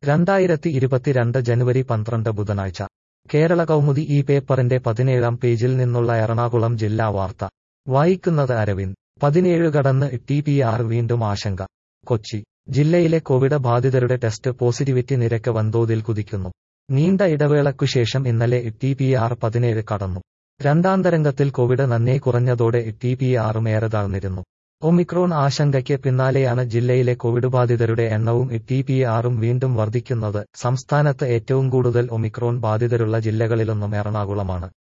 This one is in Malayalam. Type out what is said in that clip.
രണ്ടായിരത്തി ഇരുപത്തിരണ്ട് ജനുവരി പന്ത്രണ്ട് ബുധനാഴ്ച കേരള കൗമുദി ഈ പേപ്പറിന്റെ പതിനേഴാം പേജിൽ നിന്നുള്ള എറണാകുളം ജില്ലാ വാർത്ത വായിക്കുന്നത് അരവിന്ദ് പതിനേഴ് കടന്ന് ടി പി ആർ വീണ്ടും ആശങ്ക കൊച്ചി ജില്ലയിലെ കോവിഡ് ബാധിതരുടെ ടെസ്റ്റ് പോസിറ്റിവിറ്റി നിരക്ക് വൻതോതിൽ കുതിക്കുന്നു നീണ്ട ഇടവേളയ്ക്കുശേഷം ഇന്നലെ ടി പി ആർ പതിനേഴ് കടന്നു രണ്ടാം തരംഗത്തിൽ കോവിഡ് നന്നേ കുറഞ്ഞതോടെ ടി പി ആറും ഏറെ താഴ്ന്നിരുന്നു ഒമിക്രോൺ ആശങ്കയ്ക്ക് പിന്നാലെയാണ് ജില്ലയിലെ കോവിഡ് ബാധിതരുടെ എണ്ണവും ടി പി ആറും വീണ്ടും വർദ്ധിക്കുന്നത് സംസ്ഥാനത്ത് ഏറ്റവും കൂടുതൽ ഒമിക്രോൺ ബാധിതരുള്ള ജില്ലകളിലൊന്നും എറണാകുളമാണ്